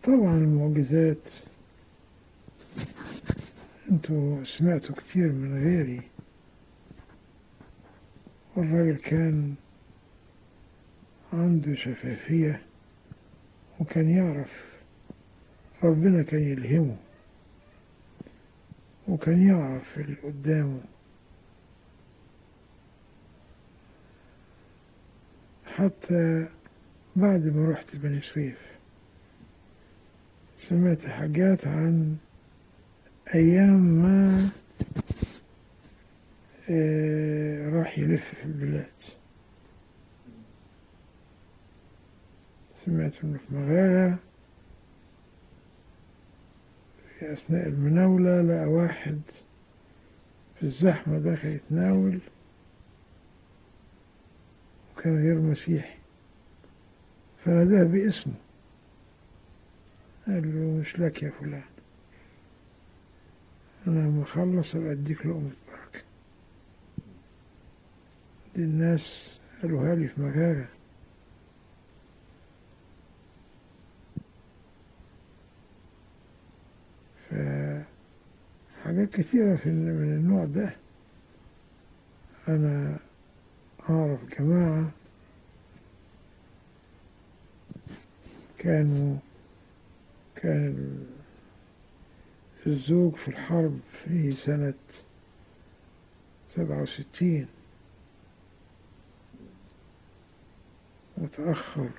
طبعا المعجزات انتوا سمعتوا كتير من غيري والراجل كان عنده شفافية وكان يعرف ربنا كان يلهمه وكان يعرف اللي قدامه حتى بعد ما رحت بني سويف سمعت حاجات عن أيام ما آه، راح يلف في البلاد سمعت إنه في مغاغة في أثناء المناولة لقى واحد في الزحمة داخل يتناول وكان غير مسيحي فناداه باسمه قال له مش لك يا فلان أنا لما أخلص أبقى أديك لقمة بركة دي الناس قالوها لي في مغاغة فحاجات كثيرة في من النوع ده أنا أعرف جماعة كانوا كان الزوج في الحرب في سنة سبعة وستين وتأخر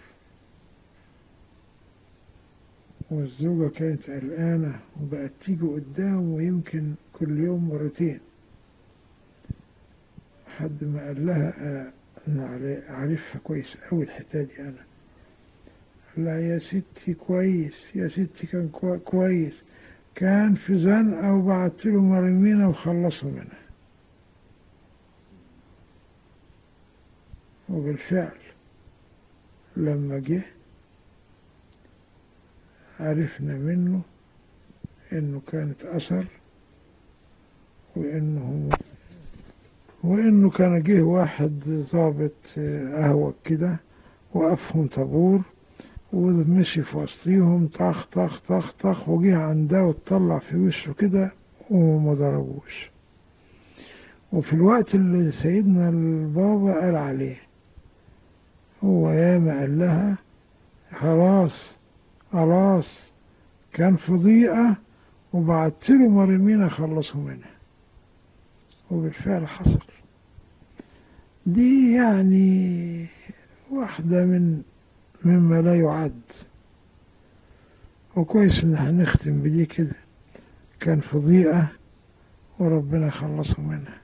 والزوجة كانت قلقانة وبقت تيجي قدامه يمكن كل يوم مرتين لحد ما قال لها آه، أنا عارف- عارفها كويس أوي الحتة دي أنا قال لها يا ستي كويس يا ستي كان كوي- كويس كان في زنقة وبعت له مرمينا وخلصوا منها وبالفعل لما جه عرفنا منه انه كانت اثر وانه وانه كان جه واحد ضابط آه، قهوة كده وقفهم طابور ومشي في وسطيهم طخ طخ طخ طخ وجه عندها وتطلع في وشه كده وما ضربوش وفي الوقت اللي سيدنا البابا قال عليه هو ياما قال لها خلاص خلاص كان في ضيقة وبعت له مرمينا خلصوا منها وبالفعل حصل دي يعني واحدة من مما لا يعد وكويس ان هنختم بدي كده كان في ضيقة وربنا خلصه منها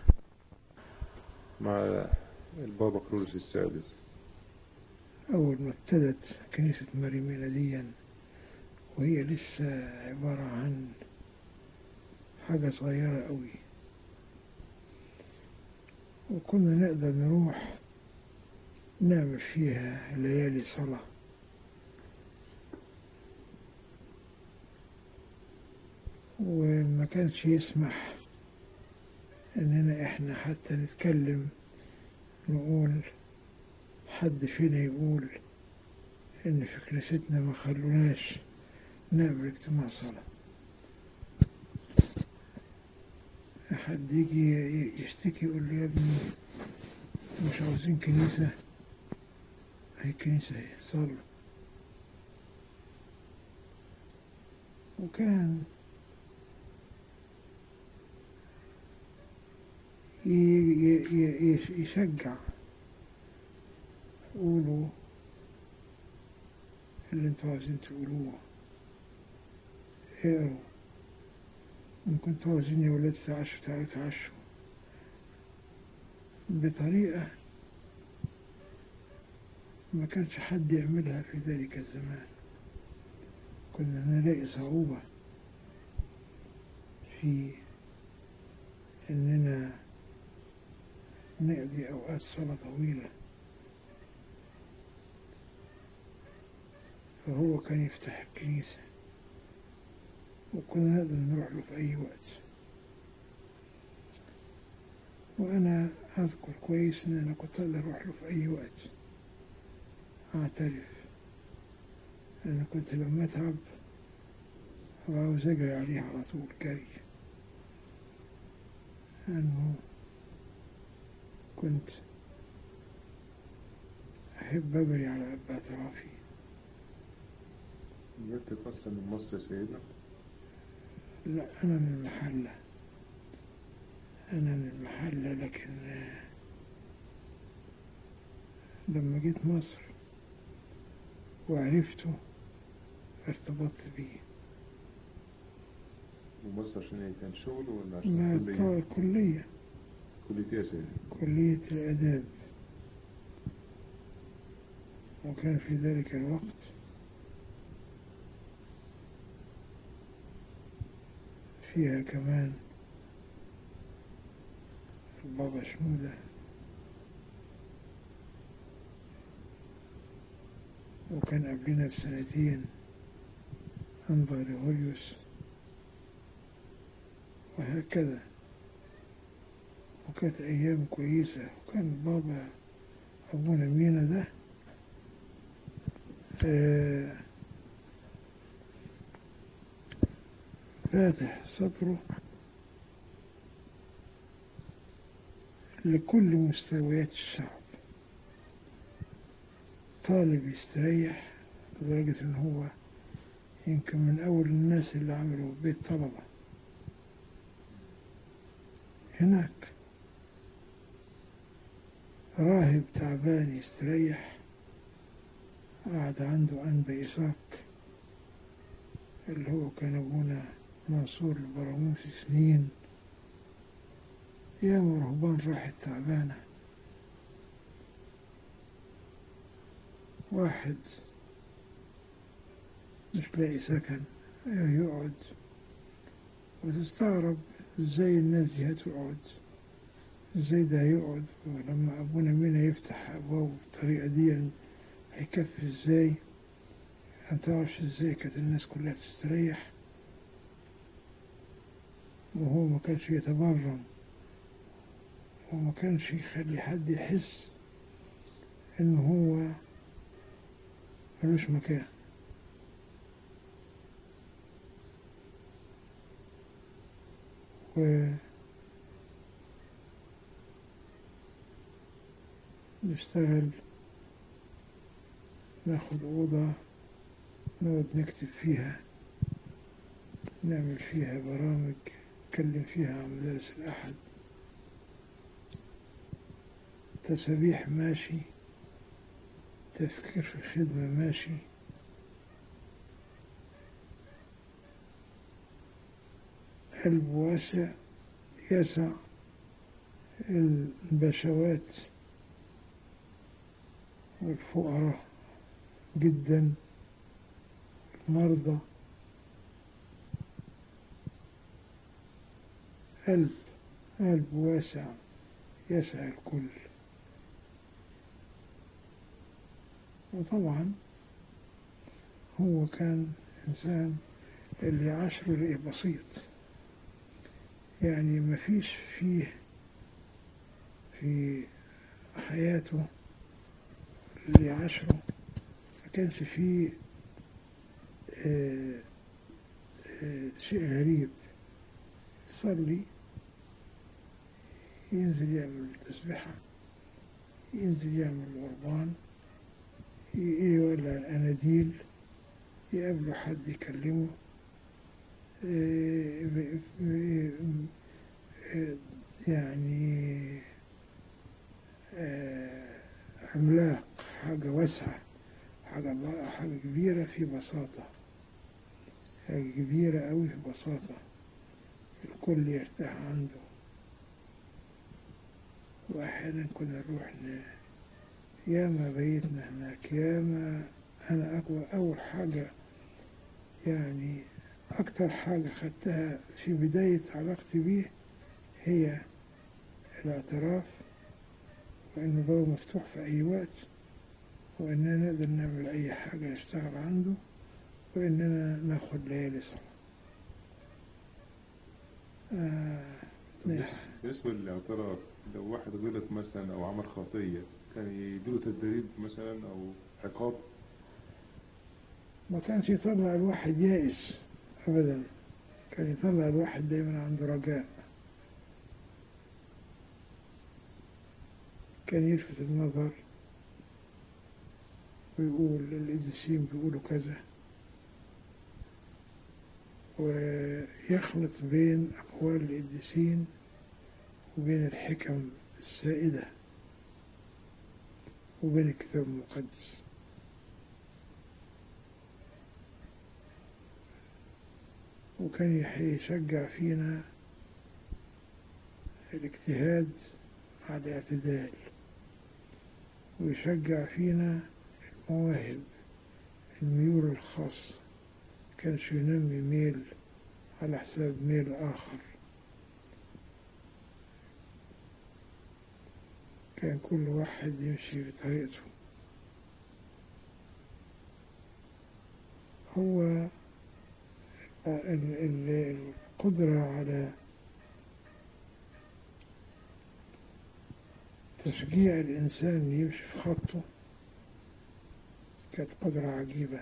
مع البابا كرولوس السادس أول ما ابتدت كنيسة مريمينا ديا وهي لسه عبارة عن حاجة صغيرة قوي وكنا نقدر نروح نعمل فيها ليالي صلاة وما كانش يسمح اننا احنا حتى نتكلم نقول حد فينا يقول ان في كنيستنا ما خلوناش نعمل اجتماع صلاة حد يجي يشتكي يقول له يا ابني مش عاوزين كنيسة هي كنيسة هي صلوا وكان ي- ي- ي- يش- يشجع قولوا اللي انتوا عايزين تقولوه اقروا ان كنتوا عاوزين يا ولاد تعشوا تعالوا تعشوا بطريقة ما كانش حد يعملها في ذلك الزمان كنا نلاقي صعوبة في إننا نقضي أوقات صلاة طويلة فهو كان يفتح الكنيسة وكنا نقدر نروح له في أي وقت وأنا أذكر كويس إن أنا كنت أقدر أروح له في أي وقت أعترف أنا كنت لما أتعب أبقى عاوز أجري عليه على طول جري لأنه كنت أحب أجري على أبا أطرافي جبتك أصلا من مصر يا سيدنا لا أنا من المحلة أنا من المحلة لكن آه، لما جيت مصر وعرفته ارتبطت بيه ومصر عشان ايه كان شغل ولا عشان ما كلية؟ طلع كلية كلية ايه يا سيدنا؟ كلية الآداب وكان في ذلك الوقت فيها كمان البابا شنودة وكان قبلنا بسنتين أنظر غريوس وهكذا وكانت أيام كويسة وكان بابا أبونا مينا ده آه، فاتح صدره لكل مستويات الشعب طالب يستريح لدرجة إن هو يمكن من أول الناس اللي عملوا بيت طلبة هناك راهب تعبان يستريح قعد عنده أنبا إساق اللي هو كان أبونا منصور البراموسي سنين يا رهبان راحت تعبانة واحد مش لاقي سكن يقعد وتستغرب ازاي الناس دي هتقعد ازاي ده هيقعد ولما ابونا مينا يفتح ابواب بالطريقة دي هيكفي ازاي متعرفش ازاي كانت الناس كلها تستريح وهو ما كانش يتبرم وما كانش يخلي حد يحس ان هو ملوش مكان و نشتغل ناخد أوضة نقعد نكتب فيها نعمل فيها برامج نتكلم فيها عن مدارس الأحد تسابيح ماشي تفكير في الخدمة ماشي قلب واسع يسع البشوات والفقراء جدا المرضى قلب قلب واسع يسع الكل وطبعا هو كان إنسان اللي عشره لقيه بسيط يعني ما فيش فيه في حياته اللي عشره ما كانش فيه آه، آه، شيء غريب يصلي ينزل يعمل تسبيحة ينزل يعمل قربان يولع الأناديل يقابله حد يكلمه آه، ب- ب- آه، يعني آه، عملاق حاجة واسعة حاجة ب- حاجة كبيرة في بساطة حاجة كبيرة أوي في بساطة الكل يرتاح عنده وأحيانا كنا نروح ن- ياما بيتنا هناك ياما أنا أقوى أول حاجة يعني أكتر حاجة خدتها في بداية علاقتي بيه هي الاعتراف وإنه بابه مفتوح في أي وقت وإننا نقدر نعمل أي حاجة نشتغل عنده وإننا ناخد ليالي صلاة آه نعم. بالنسبة للاعتراف لو واحد غلط مثلا أو عمل خطية كان يديله تدريب مثلا أو عقاب ما كانش يطلع الواحد يائس أبدا كان يطلع الواحد دايما عنده رجاء كان يلفت النظر ويقول القديسين بيقولوا كذا ويخلط بين أقوال القديسين وبين الحكم السائدة وبين الكتاب المقدس وكان يح- يشجع فينا الاجتهاد على الاعتدال ويشجع فينا المواهب الميول الخاصة كانش ينمي ميل على حساب ميل آخر كان كل واحد يمشي بطريقته هو ال- ال- القدرة على تشجيع الإنسان يمشي في خطه كانت قدرة عجيبة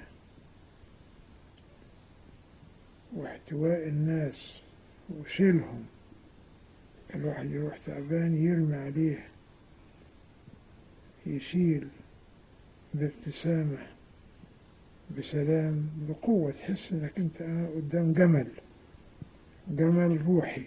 واحتواء الناس وشيلهم الواحد يروح تعبان يرمي عليه يشيل بابتسامة بسلام بقوة تحس انك انت قدام جمل جمل روحي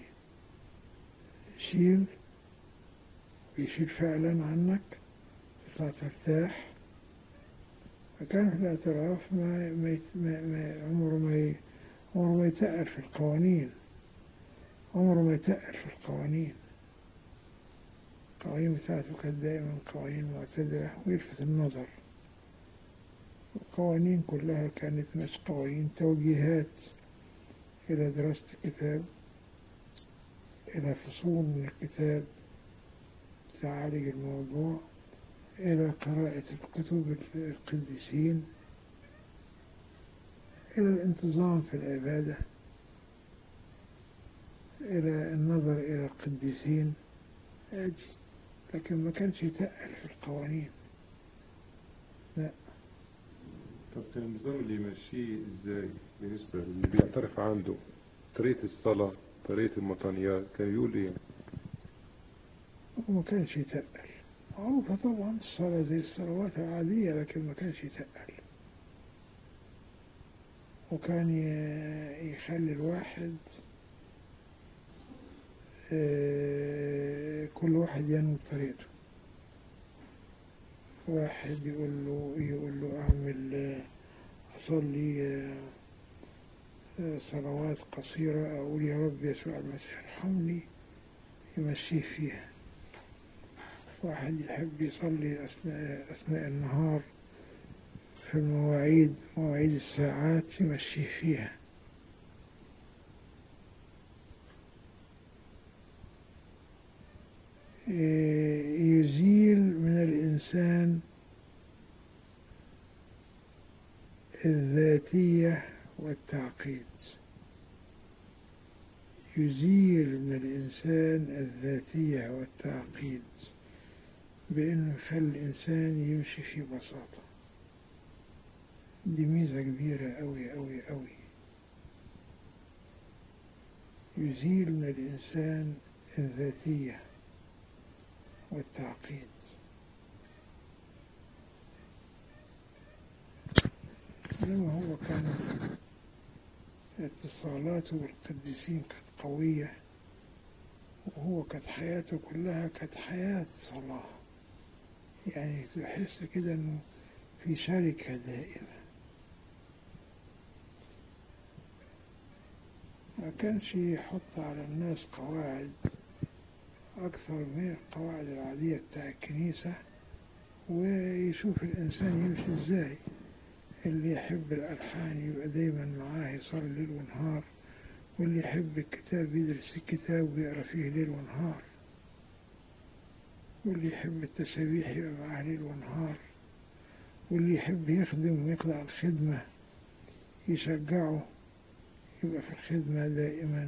يشيل ويشيل فعلا عنك تطلع ترتاح فكان في الاعتراف ما, ما, يت- ما, ما عمره ما ي- عمره ما يتقل في القوانين عمره ما يتقل في القوانين القوانين بتاعته كانت دائما قوانين معتدلة ويلفت النظر القوانين كلها كانت مش قوانين توجيهات إلى دراسة الكتاب إلى فصول من الكتاب تعالج الموضوع إلى قراءة الكتب القديسين إلى الانتظام في العبادة إلى النظر إلى القديسين أجي لكن ما كانش يتقل في القوانين طب كان النظام اللي يمشيه ازاي بالنسبة اللي بيعترف عنده طريقة الصلاة طريقة المطانيات كان يقول ايه وما كانش يتقل معروفة طبعا الصلاة زي الصلوات العادية لكن ما كانش يتقل وكان ي- يخلي الواحد آه، كل واحد ينمو بطريقته واحد يقول له يقول له أعمل آه، أصلي آه، آه، صلوات قصيرة أقول يا رب يسوع المسيح ارحمني يمشيه فيها واحد يحب يصلي أثناء, أثناء النهار في المواعيد مواعيد الساعات يمشيه فيها إيه، يزيل من الإنسان الذاتية والتعقيد يزيل من الإنسان الذاتية والتعقيد بأنه يخلي الإنسان يمشي في بساطة دي ميزة كبيرة أوي أوي أوي يزيل من الإنسان الذاتية والتعقيد إنما هو كان اتصالاته بالقديسين كانت قوية وهو كانت حياته كلها كانت حياة صلاة يعني تحس كده إنه في شركة دائمة ما كانش يحط على الناس قواعد أكثر من القواعد العادية بتاع الكنيسة ويشوف الإنسان يمشي إزاي اللي يحب الألحان يبقى دايما معاه يصلي ليل ونهار واللي يحب الكتاب يدرس الكتاب ويقرأ فيه ليل ونهار واللي يحب التسابيح يبقى معاه ليل ونهار واللي يحب يخدم ويطلع الخدمة يشجعه يبقى في الخدمة دائما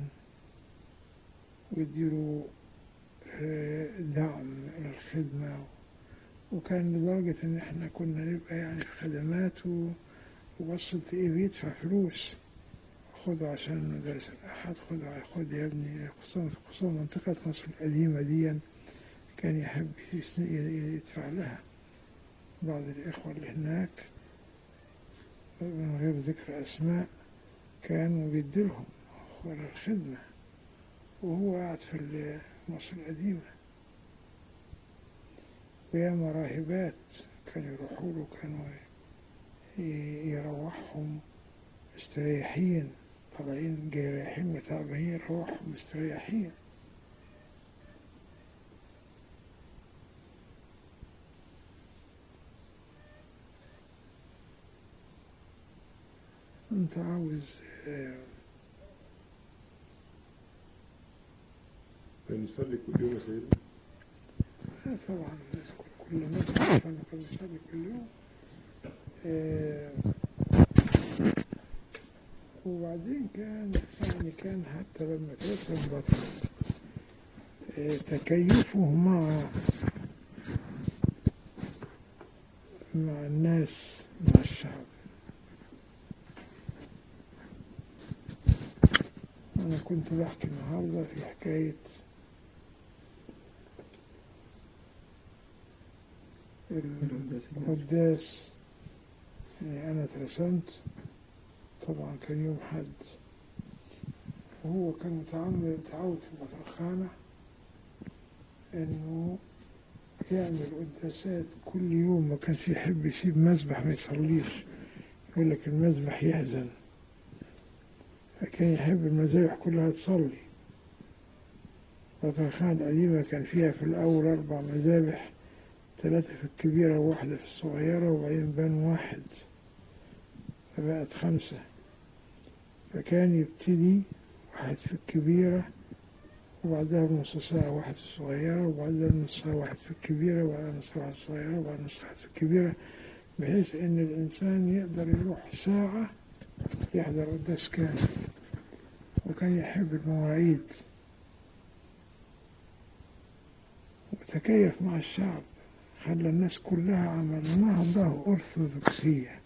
ويديله آه، دعم للخدمة وكان لدرجة إن إحنا كنا نبقى يعني في خدمات و- وبصت إيه بيدفع فلوس خد عشان مدرسة الأحد خد خد يا ابني خصوصا خصوصا منطقة مصر القديمة دي كان يحب يسن- يدفع لها بعض الإخوة اللي هناك من غير ذكر أسماء كانوا بيديلهم ولا الخدمة وهو قاعد في ال- مصر القديمة وياما راهبات كانوا يروحوا له كانوا ي- يروحهم مستريحين طالعين جاي رايحين متعبين يروحوا مستريحين انت عاوز آه، بنصلي كل يوم يا سيدي آه، طبعا الناس كل- كل الناس عارفة انه كان بيصلي كل يوم آه، وبعدين كان يعني كان حتى لما توصل بطل آه، تكيفه مع مع الناس مع الشعب أنا كنت بحكي النهاردة في حكاية القداس يعني أنا اترسمت طبعا كان يوم حد وهو كان متعمد متعود في البطرخانة إنه يعمل قداسات كل يوم ما كانش يحب يسيب مسبح ما يصليش يقول لك المسبح يحزن فكان يحب المذابح كلها تصلي البطرخانة القديمة كان فيها في الأول أربع مذابح ثلاثة في الكبيرة وواحدة في الصغيرة وبعدين بان واحد فبقت خمسة فكان يبتدي واحد في الكبيرة وبعدها بنص ساعة واحد في الصغيرة وبعدها نص ساعة واحد في الكبيرة وبعدها نص ساعة واحد في الصغيرة وبعدها نص ساعة في الكبيرة بحيث إن الإنسان يقدر يروح ساعة يحضر قداس كامل وكان يحب المواعيد وتكيف مع الشعب خلى الناس كلها عمل نهضة أرثوذكسية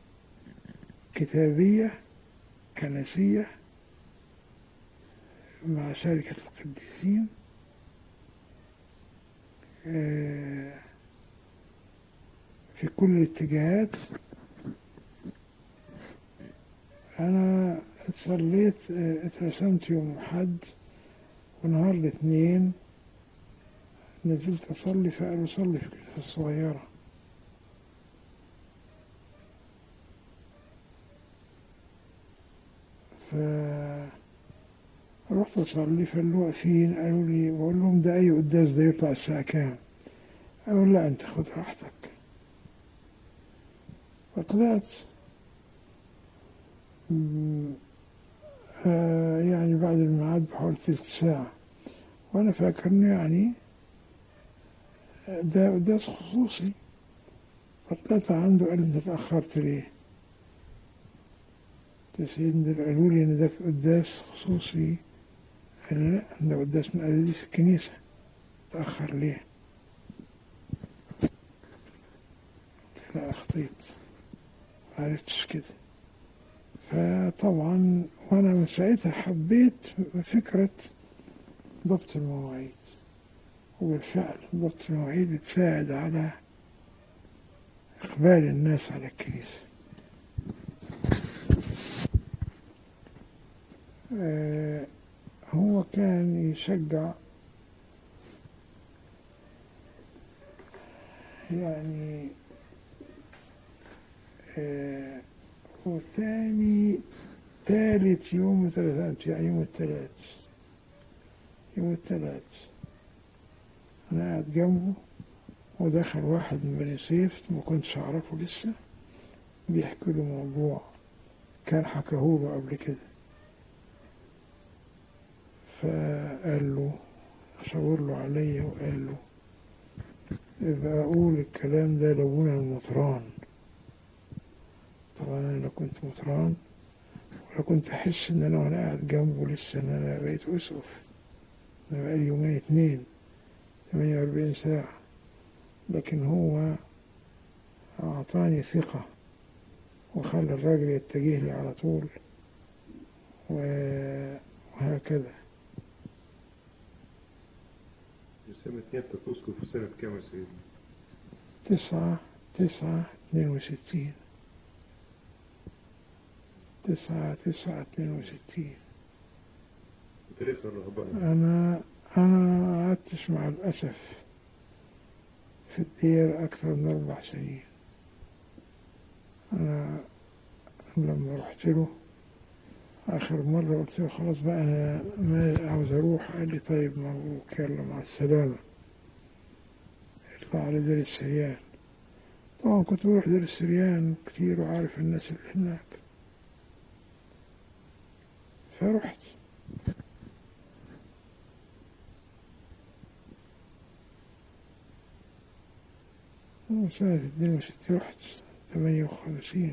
كتابية كنسية مع شركة القديسين آه، في كل الاتجاهات أنا اتصليت آه، اترسمت يوم حد ونهار الاثنين نزلت أصلي فقالوا صلي في الكنيسة الصغيرة ف رحت أصلي فاللي واقفين قالوا لي بقول لهم ده أي قداس ده يطلع الساعة كام؟ قالوا لا أنت خد راحتك فطلعت م- آه، يعني بعد الميعاد بحوالي تلت ساعة وأنا فاكر إنه يعني ده قداس خصوصي فطلعت عنده قال لي انت اتأخرت ليه؟ قلت يا سيدنا دول قالوا لي ان ده قداس خصوصي قال لي لا ده قداس من قداس الكنيسة اتأخر ليه؟ قلت لا أخطيت معرفتش كده فطبعا وأنا من ساعتها حبيت فكرة ضبط المواعيد وبالفعل ضبط المواعيد بتساعد على إقبال الناس على الكنيسة آه، هو كان يشجع يعني آه، هو تاني تالت يوم الثلاثاء يعني يوم الثلاث يوم الثلاث أنا قاعد جنبه ودخل واحد من بني سيف ما كنتش أعرفه لسه بيحكي له موضوع كان حكاهوله قبل كده فقال له شاور له عليا وقال له يبقى أقول الكلام ده لأبونا المطران طبعا أنا لا كنت مطران ولا كنت أحس إن أنا وأنا قاعد جنبه لسه إن أنا بقيت أسقف أنا بقالي يومين اتنين ثمانية وأربعين ساعة لكن هو أعطاني ثقة وخلى الراجل يتجه لي على طول و- وهكذا سمة نيافتك أسقف في سنة كام يا سيدنا؟ تسعة تسعة اتنين وستين تسعة تسعة اتنين وستين تاريخ الرهبان أنا أنا قعدتش مع الأسف في الدير أكثر من أربع سنين أنا لما رحت له آخر مرة قلت له خلاص بقى أنا ما عاوز أروح قال لي طيب مبروك يلا مع السلامة اطلع على دير السريان طبعا كنت بروح دير السريان كتير وعارف الناس اللي هناك فرحت وسنة اتنين وستين رحت ثمانية وخمسين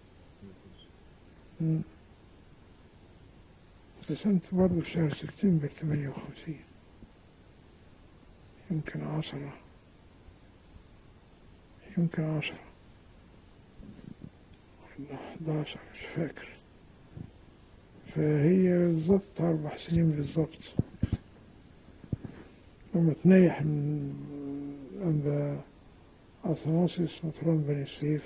رسمت برضه في شهر سبتمبر ثمانية وخمسين يمكن عشرة يمكن عشرة ولا حداشر مش فاكر فهي بالظبط أربع سنين بالظبط لما تنيح من عند أثناسيس مطران بني سيف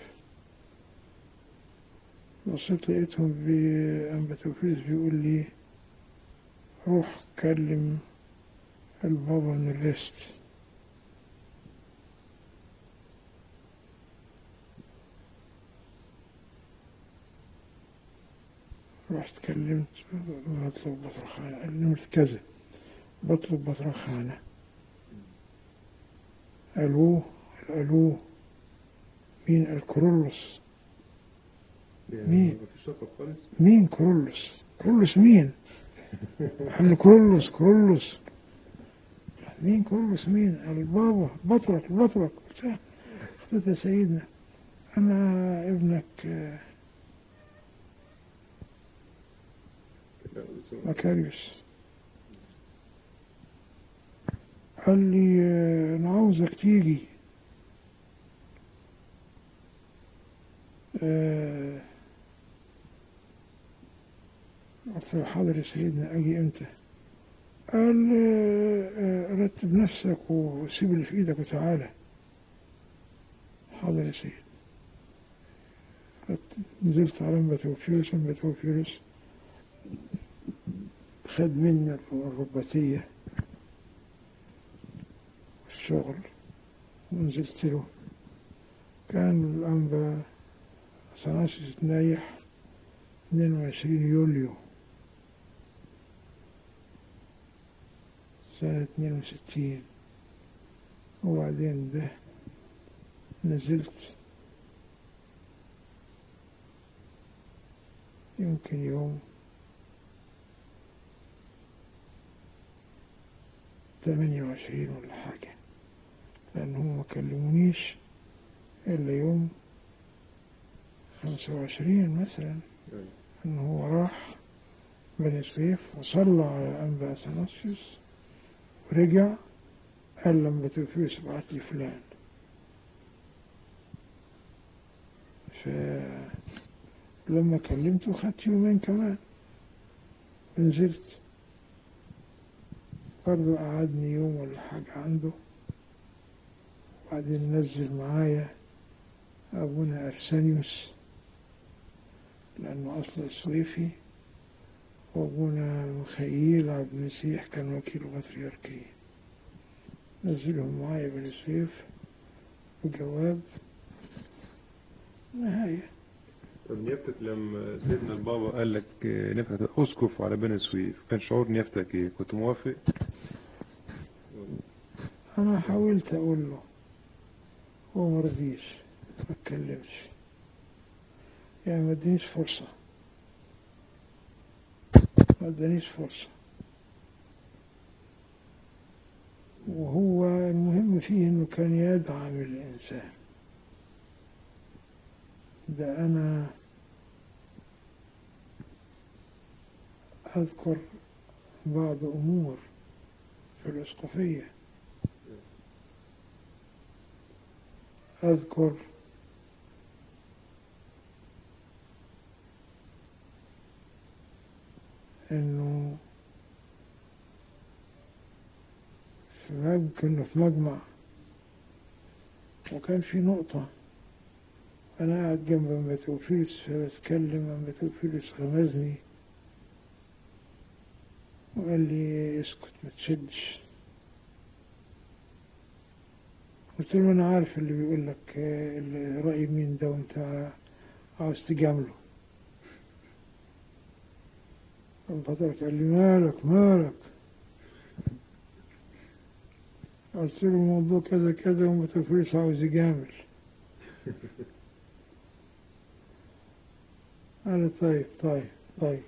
بصيت لقيتهم بأنبتوفيس بيقول لي روح كلم البابا من الريست رحت كلمت بطلب بطرخانة قال لي نمرة كذا بطلب بطرخانة ألو ألو مين الكرولوس مين؟ مفيش رقم خالص؟ مين كرولوس كرولوس مين احنا كرولوس كرولوس مين كرولوس مين البابا بطرك بطرك قلت له قلت له يا سيدنا انا ابنك آه، لا، اسمه- مكاريوس قال لي آه، انا عاوزك تيجي آه، قلت له حاضر يا سيدنا اجي امتى قال آه، آه، رتب نفسك وسيب اللي في ايدك وتعالى حاضر يا سيدي رت- نزلت على مبتوفيروس مبتوفيروس خد مني الرباطية الشغل ونزلت له كان الأنبا سناسس نايح 22 يوليو سنة 62 وبعدين ده نزلت يمكن يوم تمانية وعشرين ولا حاجة لأنهم ما كلمونيش إلا يوم خمسة وعشرين مثلا أيوة. إن هو راح بني سويف وصلى على أنبا أثناسيوس ورجع قال لما توفيوس ابعت لي فلان فلما كلمته خدت يومين كمان نزلت برضه قعدني يوم ولا حاجة عنده وبعدين نزل معايا أبونا أرسانيوس لأنه أصله سويفي وأبونا مخيل عبد المسيح كان وكيل بطريركية نزلهم معايا بني سويف وجواب نهاية طب نيافتك لما سيدنا البابا قال لك آه، نيافتك اسقف على بني سويف كان شعور نيافتك ايه؟ كنت موافق؟ أنا حاولت أقول له هو مرضيش ما اتكلمش يعني ما ادانيش فرصة ما ادانيش فرصة وهو المهم فيه انه كان يدعم الانسان ده انا اذكر بعض امور في الاسقفيه أذكر إنه في مج- كنا في مجمع وكان في نقطة أنا قاعد جنب أما توفيلس فبتكلم أما توفيلس غمزني وقال لي اسكت ما تشدش قلت له أنا عارف اللي بيقول لك آه، اللي رأي مين ده وأنت عاوز تجامله فضلك قال لي مالك مالك قلت له الموضوع كذا كذا وما توفيلس عاوز يجامل قال طيب طيب طيب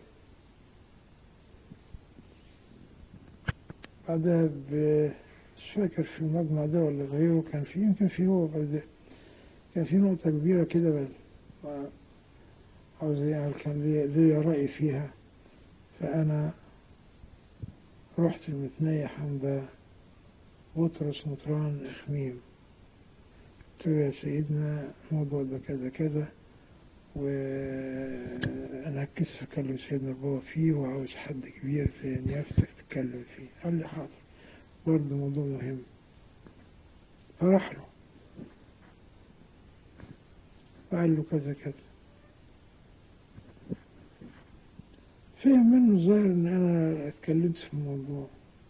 بعدها ب مش فاكر في المجمع ده ولا غيره كان في يمكن في هو بعد كان في نقطة كبيرة كده بس ما- عاوز يعني كان لي ليا رأي فيها فأنا رحت المتنيح عند بطرس مطران إخميم قلت له يا سيدنا الموضوع ده كذا كذا وأنا هتكسف أكلم سيدنا البابا فيه وعاوز حد كبير زي نيافتك تتكلم فيه قال لي حاضر برضه موضوع مهم فراح له وقال له كذا كذا فهم منه الظاهر ان انا اتكلمت في الموضوع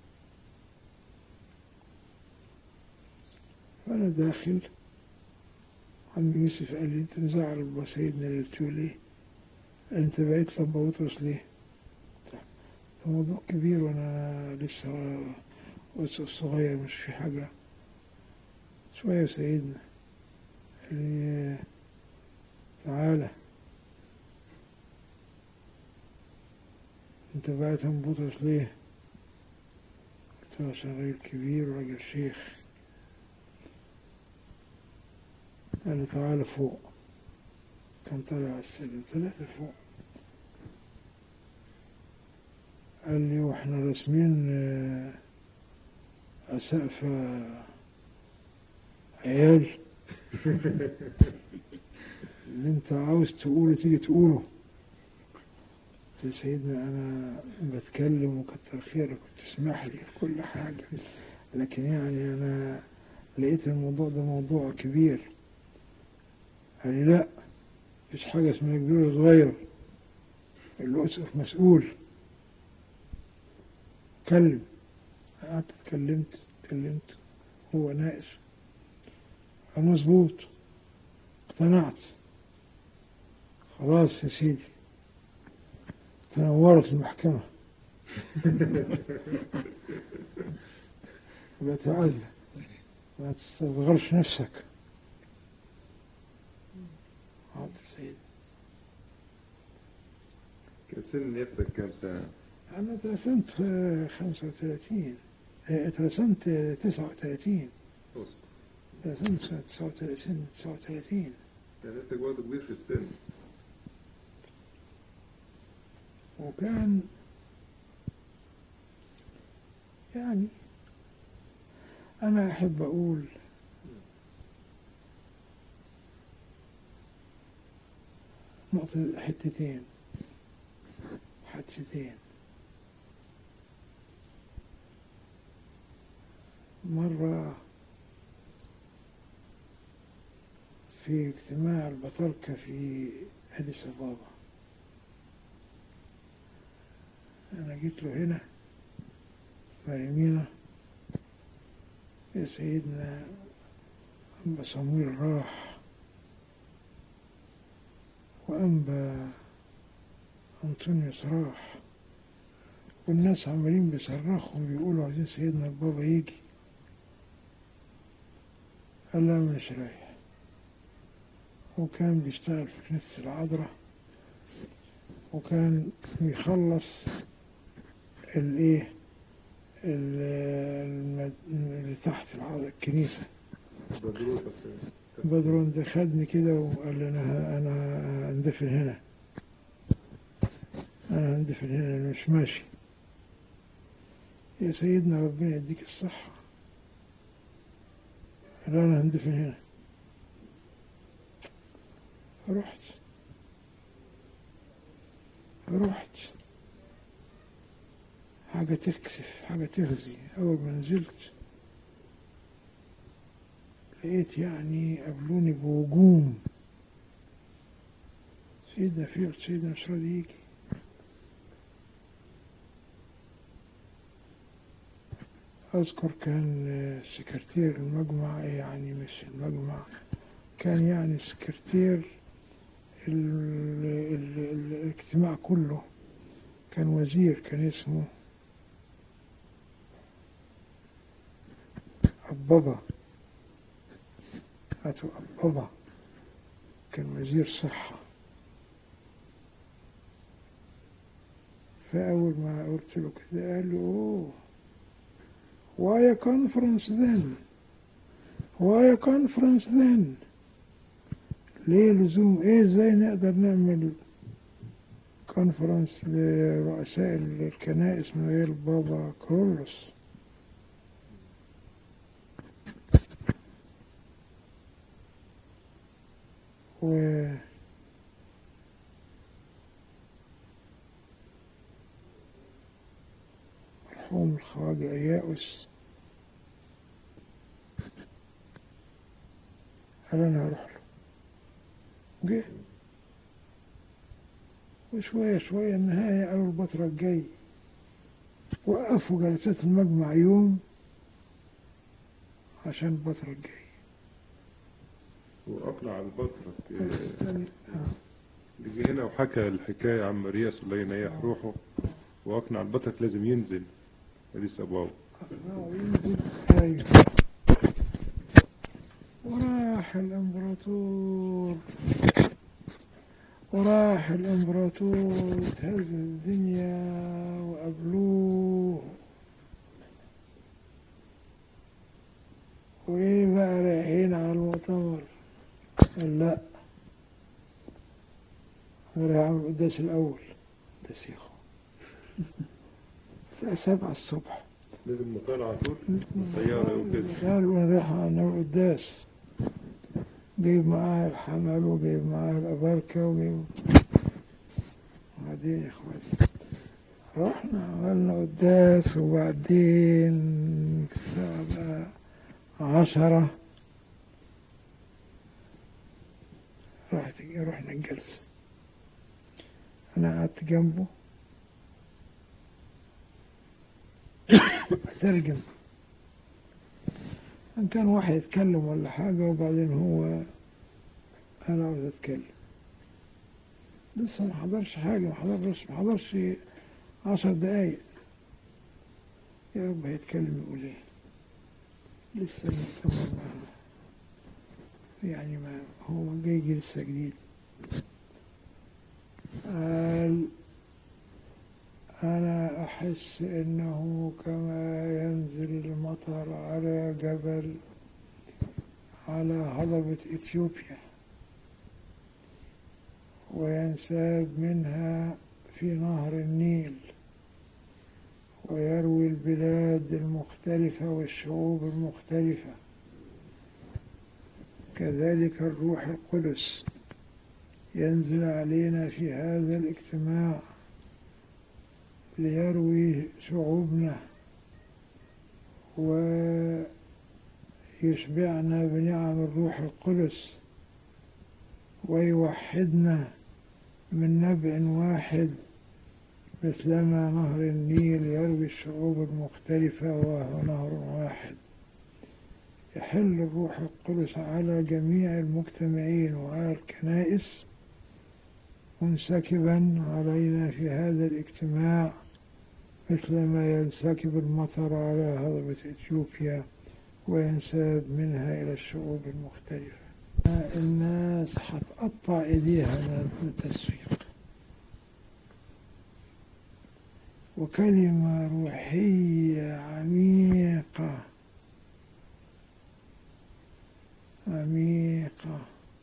فانا داخل عم يوسف قال لي انت مزعل ابو سيدنا اللي بتقول ايه انت بقيت لما بطرس ليه الموضوع كبير وانا لسه لسه صغير مش في حاجة شوية يا سيدنا قال لي تعالى انت بقيت من بطرس ليه قلت له عشان راجل كبير وراجل شيخ قال لي تعالى فوق كان طالع على السلم طلعت فوق قال لي واحنا راسمين آه، سقف آه، عيال اللي انت عاوز تقوله تيجي تقوله قلت له سيدنا انا بتكلم وكتر خيرك وتسمح لي في كل حاجة لكن يعني انا لقيت الموضوع ده موضوع كبير قال لي لا مفيش حاجة اسمها كبير وصغير الأسقف مسؤول اتكلم قعدت اتكلمت اتكلمت هو ناقص قال مظبوط اقتنعت خلاص يا سيدي تنورت المحكمة بتعالى ما تستصغرش نفسك حاضر سيدي كان سن نيافتك كام سنة؟ أنا اترسمت خمسة وثلاثين اترسمت تسعة وثلاثين بص اترسمت سنة تسعة وثلاثين تسعة وثلاثين كان نيافتك برضه كبير في السن وكان يعني أنا أحب أقول نقطة حتتين حادثتين مرة في اجتماع البطاركة في أديس أبابا أنا جيت له هنا فيمينة يا سيدنا أنبا صمويل راح وأنبا أنطونيوس راح والناس عمالين بيصرخوا وبيقولوا عايزين سيدنا البابا يجي قال لا مش رايح وكان بيشتغل في كنيسة العذراء وكان بيخلص الايه ال- الم- اللي تحت العذراء الكنيسة بدروتك بدرون ده خدني كده وقال لي انا ه- انا هندفن هنا انا هندفن هنا انا مش ماشي يا سيدنا ربنا يديك الصحة قال انا هندفن هنا رحت رحت حاجة تكسف حاجة تخزي أول ما نزلت لقيت يعني قابلوني بهجوم سيدنا فيرت سيدنا مش راضي يجي أذكر كان سكرتير المجمع يعني مش المجمع كان يعني سكرتير ال ال ال الاجتماع كله كان وزير كان اسمه أبابا أتو أبابا كان وزير صحة فأول ما قلت له كده قال له أوه why a conference then why a conference then ليه لزوم ايه ازاي نقدر نعمل كونفرنس لرؤساء الكنائس من غير بابا كرولوس و مرحوم الخواجة إياؤس قال أنا هروح له جه وشوية شوية النهاية قالوا البطرة الجاي وقفوا جلسات المجمع يوم عشان البطرة الجاي وأقنع البطرك تاني- آه. جه هنا وحكى الحكاية عن مرياس الله ينيح روحه وأقنع البطرك لازم ينزل أديس أبواب آه، ينزل. أيوه وراح الإمبراطور وراح الإمبراطور تهز الدنيا وقابلوه وإيه بقى رايحين على المؤتمر قال لا أنا رايح أعمل القداس الأول قداس يا أخو الساعة سبعة الصبح لازم نطلع على طول طيارة وكده قالوا انا رايح نعمل قداس جايب معاه الحمل وجايب معاه الأباركة وجايب وبعدين يا اخواتي رحنا عملنا قداس وبعدين الساعة بقى عشرة رحت رحنا الجلسة أنا قعدت جنبه أترجم إن كان واحد يتكلم ولا حاجة وبعدين هو أنا عاوز أتكلم لسه ما حضرش حاجة ما حضرش ما حضرش عشر دقايق يا رب هيتكلم يقول إيه لسه المؤتمر ما يعني ما هو جاي جاي لسه جديد قال أنا أحس إنه كما ينزل المطر على جبل على هضبة إثيوبيا وينساب منها في نهر النيل ويروي البلاد المختلفة والشعوب المختلفة كذلك الروح القدس ينزل علينا في هذا الاجتماع ليروي شعوبنا ويشبعنا بنعم الروح القدس ويوحدنا من نبع واحد مثلما نهر النيل يروي الشعوب المختلفة وهو نهر واحد يحل الروح القدس على جميع المجتمعين وعلى الكنائس منسكبا علينا في هذا الاجتماع مثل ما ينسكب المطر على هضبة إثيوبيا وينساب منها إلى الشعوب المختلفة الناس هتقطع إيديها من التصفيق وكلمة روحية عميقة عميقة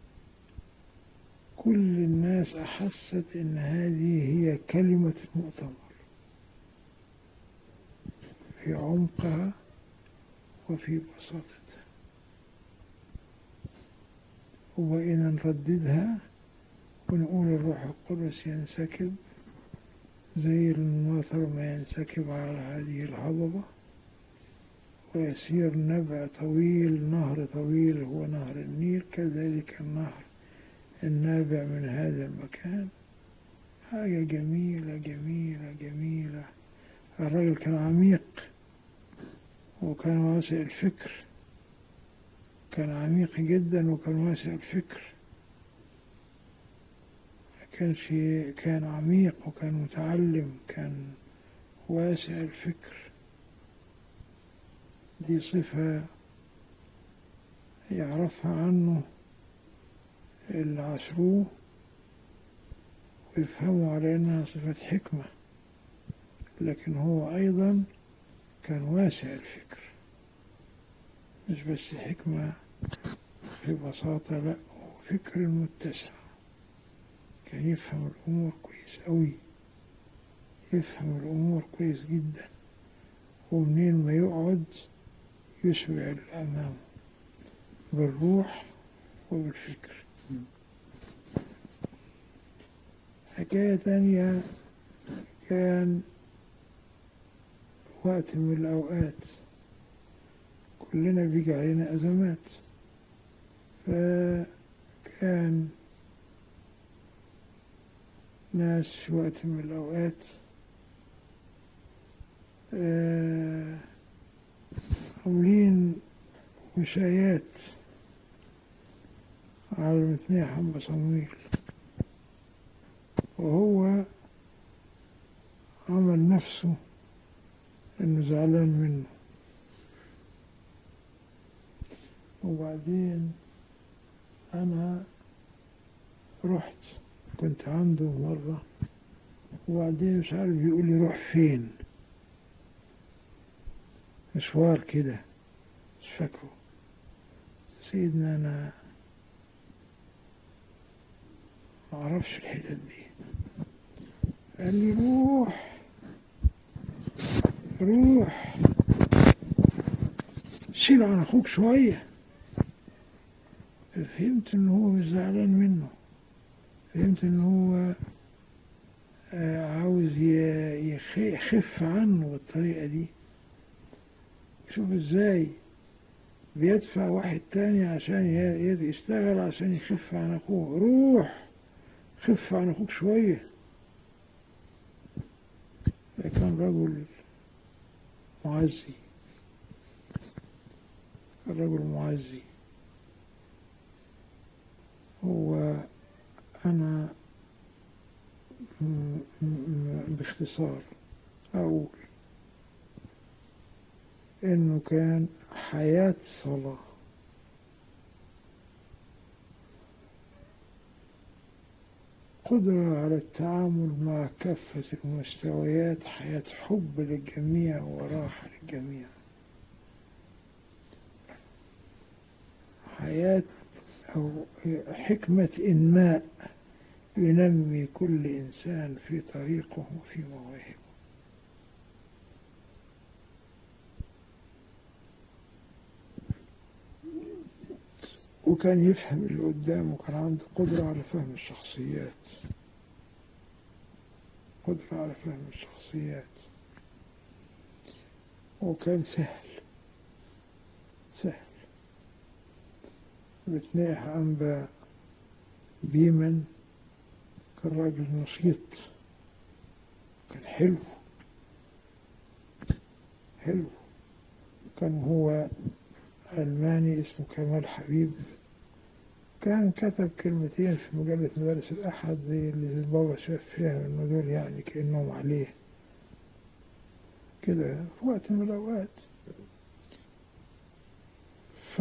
كل الناس أحست أن هذه هي كلمة المؤتمر في عمقها وفي بساطتها وبقينا نرددها ونقول الروح القدس ينسكب زي المطر كثر ما ينسكب على هذه الهضبة ويسير نبع طويل نهر طويل هو نهر النيل كذلك النهر النابع من هذا المكان حاجة جميلة جميلة جميلة الرجل كان عميق وكان واسع الفكر كان عميق جدا وكان واسع الفكر كان شيء كان عميق وكان متعلم كان واسع الفكر دي صفة يعرفها عنه اللي عاشروه ويفهموا على أنها صفة حكمة لكن هو أيضا كان واسع الفكر مش بس حكمة في بساطة لا فكر متسع كان يفهم الأمور كويس أوي يفهم الأمور كويس جدا ومنين ما يقعد يسرع الأمام بالروح وبالفكر حكاية تانية كان وقت من الأوقات كلنا بيجي علينا أزمات فكان ناس في وقت من الأوقات آه، عاملين وشايات على المثنية حمى صمويل وهو عمل نفسه انه زعلان منه وبعدين انا رحت كنت عنده مرة وبعدين مش عارف يقول لي روح فين مشوار كده مش فاكره سيدنا انا ما اعرفش الحتت دي قال لي روح روح شيل عن اخوك شوية فهمت ان هو مش زعلان منه فهمت ان هو آه، عاوز ي- يخ- يخف عنه بالطريقة دي شوف ازاي بيدفع واحد تاني عشان ي- ي- يشتغل عشان يخف عن اخوه روح خف عن اخوك شوية ده كان رجل معزي كان رجل معزي هو أنا م- م- باختصار أقول إنه كان حياة صلاة قدرة على التعامل مع كافة المستويات حياة حب للجميع وراحة للجميع حياة أو حكمة إنماء ينمي كل إنسان في طريقه وفي مواهبه وكان يفهم اللي قدامه وكان عنده قدرة على فهم الشخصيات قدرة على فهم الشخصيات وكان سهل سهل بتنيح أنبا بيمن كان راجل نشيط كان حلو حلو كان هو ألماني اسمه كمال حبيب كان كتب كلمتين في مجلة مدارس الأحد زي اللي البابا شاف فيها إنه دول يعني كأنهم عليه كده في وقت من الأوقات ف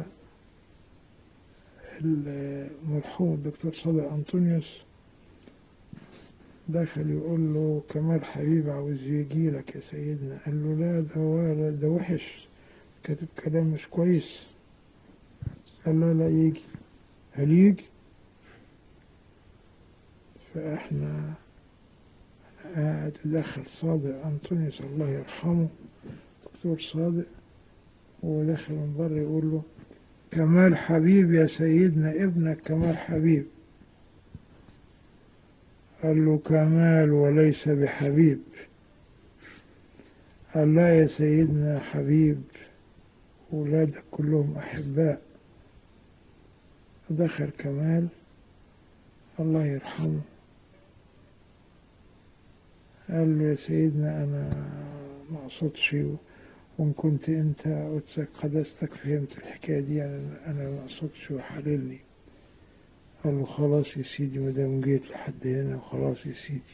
المرحوم الدكتور صادق أنطونيوس دخل يقول له كمال حبيب عاوز يجي لك يا سيدنا قال له لا ده ولا ده وحش كاتب كلام مش كويس قال له لا يجي هل يجي فاحنا قاعد دخل صادق أنطونيوس الله يرحمه دكتور صادق ودخل من بره يقول له كمال حبيب يا سيدنا ابنك كمال حبيب قال له كمال وليس بحبيب قال لا يا سيدنا حبيب ولادك كلهم أحباء دخل كمال الله يرحمه قال له يا سيدنا أنا ما أقصدش وإن كنت أنت قدسك قدستك فهمت الحكاية دي يعني أنا ما أقصدش وحللني قال له خلاص يا سيدي ما دام جيت لحد هنا وخلاص يا سيدي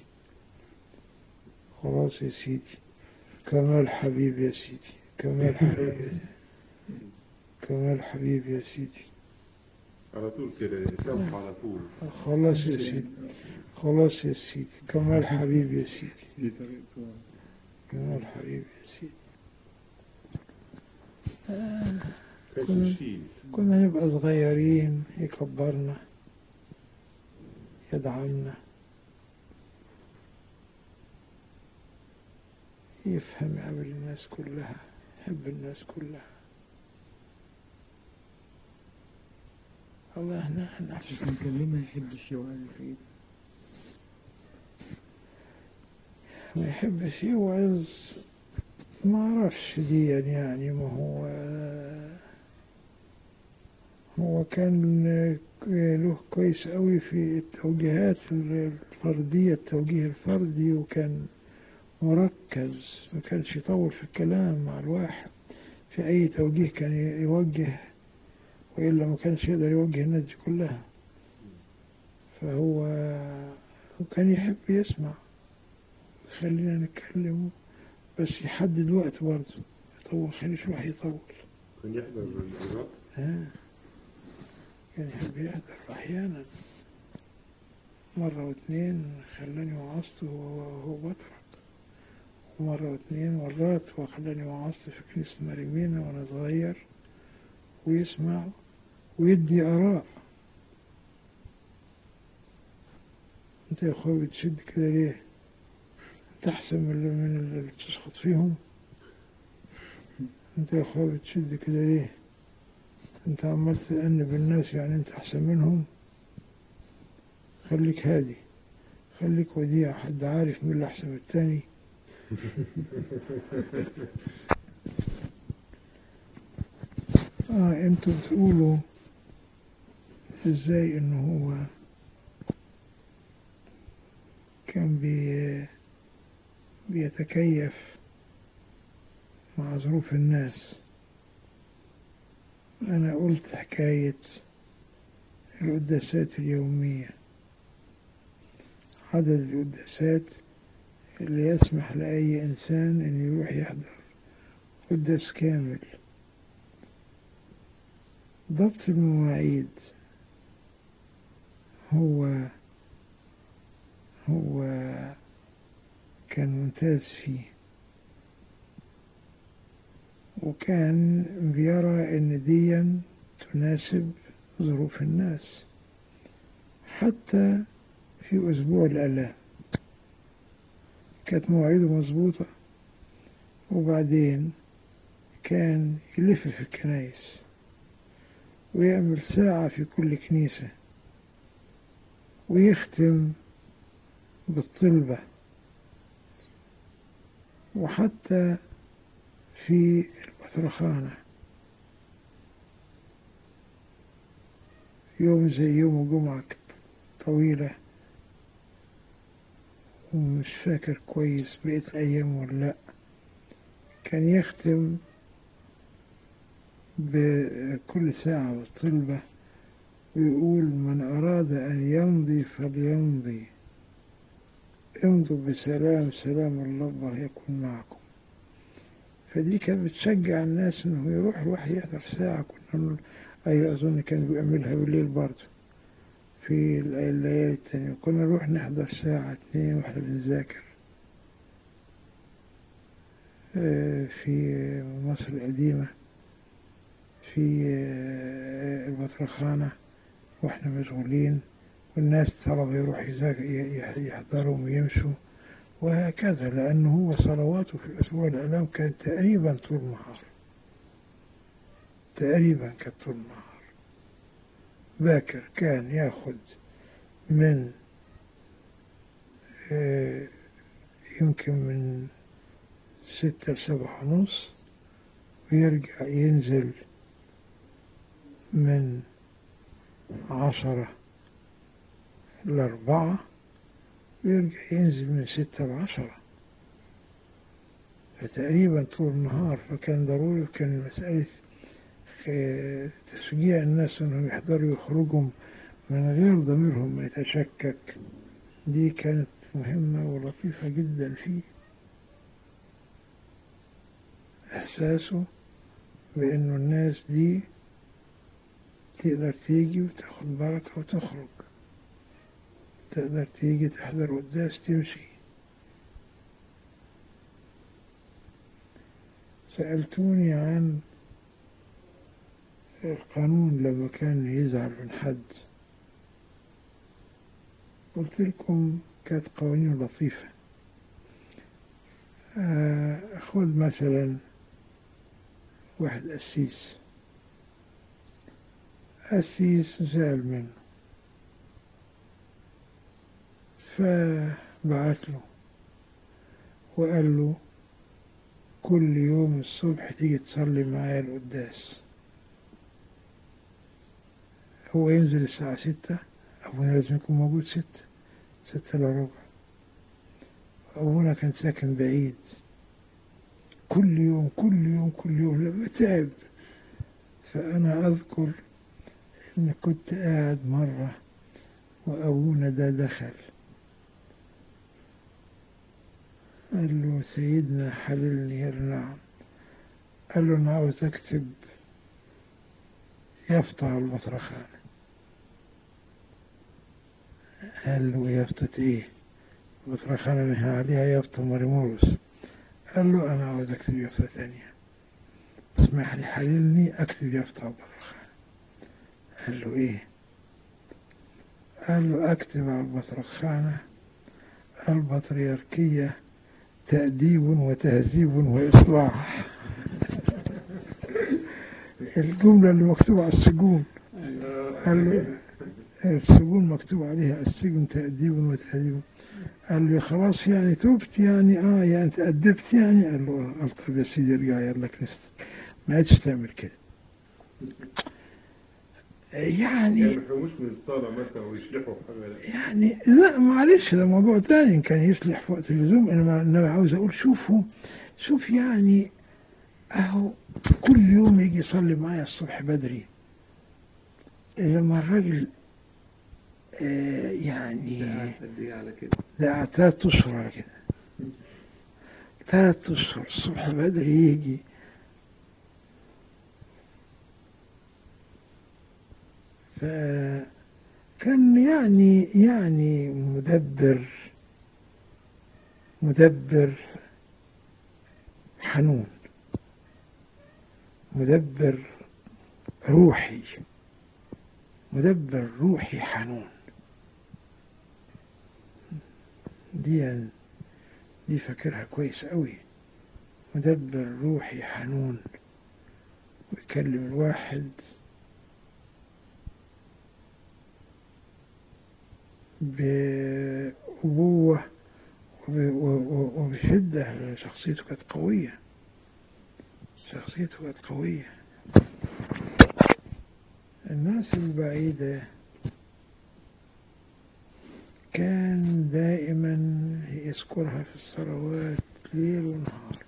خلاص يا سيدي كمال حبيب يا سيدي كمال حبيب يا سيدي كمال حبيب يا سيدي على طول كده يسامح على طول خلاص يا سيدي خلاص يا سيدي كمال حبيب يا سيدي دي طريقته كمال حبيب يا سيدي كانش كنا- يشيل كنا نبقى صغيرين يكبرنا يدعمنا يفهم يقابل الناس كلها يحب الناس كلها الله احنا احنا بس كان ليه ما يحبش يوعظ يا سيدي ما يحبش يوعظ ما اعرفش دي يعني ما هو هو كان له كويس قوي في التوجيهات الفردية التوجيه الفردي وكان مركز ما كانش يطول في الكلام مع الواحد في أي توجيه كان يوجه وإلا ما كانش يقدر يوجه الناس دي كلها فهو وكان يحب يسمع خلينا نتكلم بس يحدد وقت برضه يطول خليش الواحد يطول كان يحضر العظات ها كان يحب يحضر أحيانا مرة واثنين خلاني وعظته وهو بطرك ومرة واثنين مرات وخلاني وعظت في كنيسة مريمينا وأنا صغير ويسمع ويدي آراء أنت يا أخوي بتشد كده ليه؟ أنت أحسن من اللي, من اللي بتسقط فيهم أنت يا أخوي بتشد كده ليه؟ أنت عمال تأنب الناس يعني أنت أحسن منهم خليك هادي خليك وديع حد عارف مين اللي أحسن من التاني آه أنتوا بتقولوا إزاي إنه هو كان بي بيتكيف مع ظروف الناس أنا قلت حكاية القداسات اليومية عدد القداسات اللي يسمح لأي إنسان أن يروح يحضر قداس كامل ضبط المواعيد هو هو كان ممتاز فيه وكان بيرى ان ديا تناسب ظروف الناس حتى في اسبوع الالام كانت مواعيده مظبوطة وبعدين كان يلف في الكنايس ويعمل ساعة في كل كنيسة ويختم بالطلبة وحتى في البطرخانة يوم زي يوم الجمعة طويلة ومش فاكر كويس بقيت الأيام ولا لأ كان يختم بكل ساعة بالطلبة ويقول من أراد أن يمضي فليمضي امضوا بسلام سلام الله يكون معكم فدي كانت بتشجع الناس انه يروح الواحد يحضر ساعة كنا نقول أيوة أظن كان بيعملها بالليل برضه في الليالي التانية كنا نروح نحضر ساعة اتنين واحنا بنذاكر في مصر القديمة في البطرخانة واحنا مشغولين والناس طلبة يروح يحضروا ويمشوا وهكذا لأنه هو صلواته في أسبوع الألام كانت تقريبا طول النهار تقريبا كانت طول النهار باكر كان ياخد من يمكن من ستة لسبعة ونص ويرجع ينزل من عشرة لأربعة ويرجع ينزل من ستة لعشرة فتقريبا طول النهار فكان ضروري كان مسألة آه، تشجيع الناس انهم يحضروا يخرجوا من غير ضميرهم ما يتشكك دي كانت مهمة ولطيفة جدا فيه إحساسه بأنه الناس دي تقدر تيجي وتاخد بركة وتخرج تقدر تيجي تحضر قداس تمشي سألتوني عن القانون لما كان يزعل من حد قلت لكم كانت قوانين لطيفة آه، خذ مثلا واحد قسيس قسيس زعل منه فبعت له وقال له كل يوم الصبح تيجي تصلي معايا القداس هو ينزل الساعة ستة أبونا لازم يكون موجود ستة ستة إلا ربع أبونا كان ساكن بعيد كل يوم كل يوم كل يوم لما تعب فأنا أذكر إن كنت قاعد مرة وأبونا ده دخل قال له سيدنا حللني قال له نعم قال له أنا عاوز أكتب يافطة على المطرخانة قال له يافطة إيه؟ المطرخانة اللي هي عليها يافطة مريمورس قال له أنا عاوز أكتب يافطة تانية اسمح لي حللني أكتب يافطة على المطرخانة قال له إيه؟ قال له أكتب على المطرخانة البطريركية تأديب وتهذيب وإصلاح الجملة اللي مكتوبة على السجون قال له السجون مكتوب عليها السجن تأديب وتهذيب قال لي خلاص يعني تبت يعني اه يعني تأدبت يعني قال له آه. قال طب يا سيدي ارجع يلا كنيستك ما عادش تعمل كده يعني يعني ما يفهموش من الصلاة مثلا ويشلحوا حاجة لا. يعني لا معلش ده موضوع تاني إن كان يصلح في وقت اللزوم انما انما عاوز اقول شوفوا شوف يعني اهو كل يوم يجي يصلي معايا الصبح بدري لما الراجل آه يعني قد ايه على كده ده قعد تلات اشهر على كده تلات اشهر الصبح بدري يجي فكان يعني يعني مدبر مدبر حنون مدبر روحي مدبر روحي حنون دي دي فاكرها كويس قوي مدبر روحي حنون ويكلم الواحد بأبوة وب- و- وبشدة شخصيته كانت قوية شخصيته كانت قوية الناس البعيدة كان دائما يذكرها في الصلوات ليل ونهار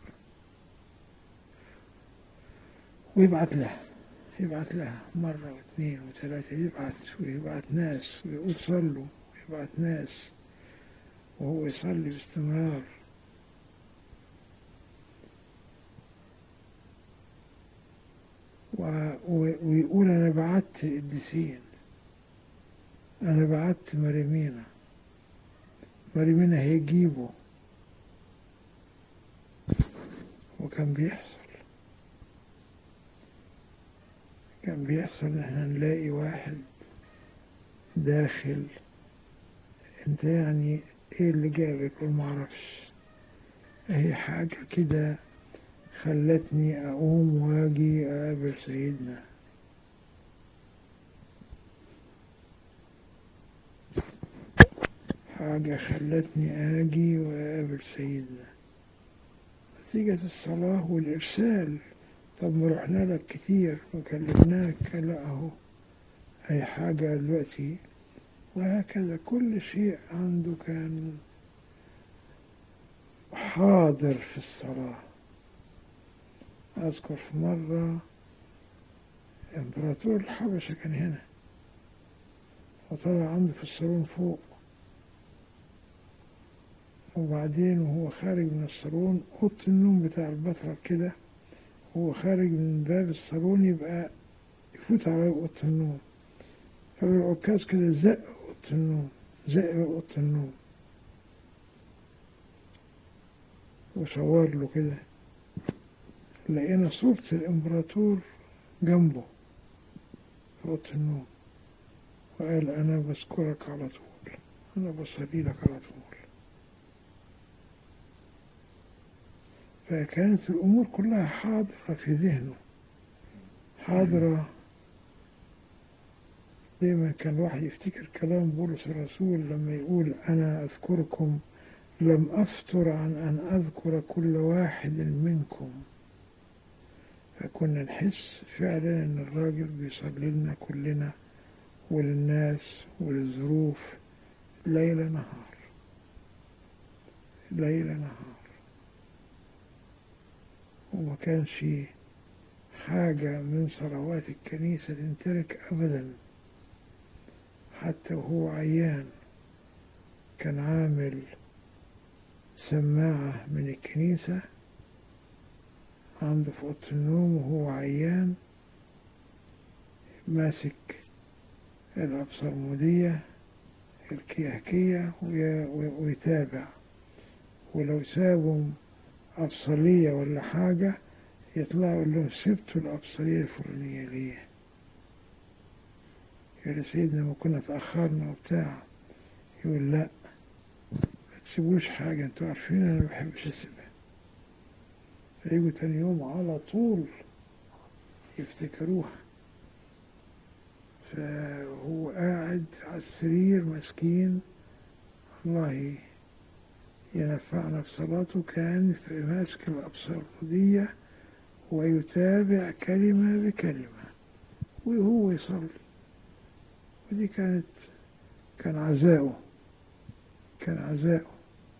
ويبعت لها يبعت لها مرة واثنين وثلاثة يبعت ويبعت ناس ويقول صلوا ويبعت ناس وهو يصلي باستمرار و- و- ويقول أنا بعت قديسين أنا بعت مريمينا مريمينا هيجيبه وكان بيحصل كان بيحصل إن احنا نلاقي واحد داخل انت يعني ايه اللي جابك ومعرفش هي حاجة كده خلتني أقوم وأجي أقابل سيدنا حاجة خلتني أجي وأقابل سيدنا نتيجة الصلاة والإرسال طب ما رحنا لك كتير وكلمناك لا أهو أي حاجة دلوقتي وهكذا كل شيء عنده كان حاضر في الصلاة أذكر في مرة إمبراطور الحبشة كان هنا وطلع عنده في الصالون فوق وبعدين وهو خارج من الصالون أوضة النوم بتاع البطرة كده وهو خارج من باب الصالون يبقى يفوت على أوضة النوم فالعكاز كده زق أوضة النوم زق أوضة النوم وصور له كده لقينا صورة الإمبراطور جنبه في أوضة النوم وقال أنا بذكرك على طول أنا بصلي لك على طول فكانت الأمور كلها حاضرة في ذهنه حاضرة دايما كان الواحد يفتكر كلام بولس الرسول لما يقول أنا أذكركم لم أفتر عن أن أذكر كل واحد منكم فكنا نحس فعلا أن الراجل بيصلي لنا كلنا وللناس وللظروف ليل نهار ليل نهار وما كانش حاجة من صلوات الكنيسة تنترك أبدا حتى وهو عيان كان عامل سماعة من الكنيسة عنده في أوضة النوم وهو عيان ماسك الأبصرمودية الكيهكية ويتابع ولو سابوا أبصرية ولا حاجة يطلعوا يقول لهم سبتوا الأبصرية الفلانية ليه؟ يقول سيدنا ما كنا تأخرنا وبتاع يقول لا ما تسيبوش حاجة انتوا عارفين أنا ما بحبش أسيبها فيجوا تاني يوم على طول يفتكروها فهو قاعد على السرير مسكين الله ينفعنا بصلاته كان في ماسك الأبصرودية ويتابع كلمة بكلمة وهو يصلي ودي كانت كان عزاؤه كان عزاؤه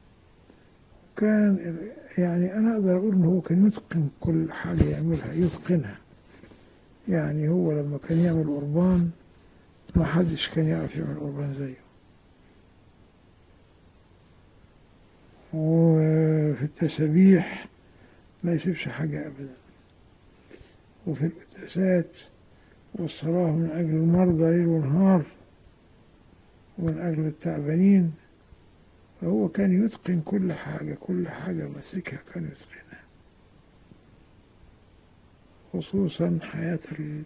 كان يعني أنا أقدر أقول إن هو كان يتقن كل حاجة يعملها يتقنها يعني هو لما كان يعمل قربان ما حدش كان يعرف يعمل قربان زيه وفي التسابيح ما يسيبش حاجة أبدا وفي القداسات والصلاة من أجل المرضى ليل ونهار ومن أجل التعبانين فهو كان يتقن كل حاجة كل حاجة ماسكها كان يتقنها خصوصا حياة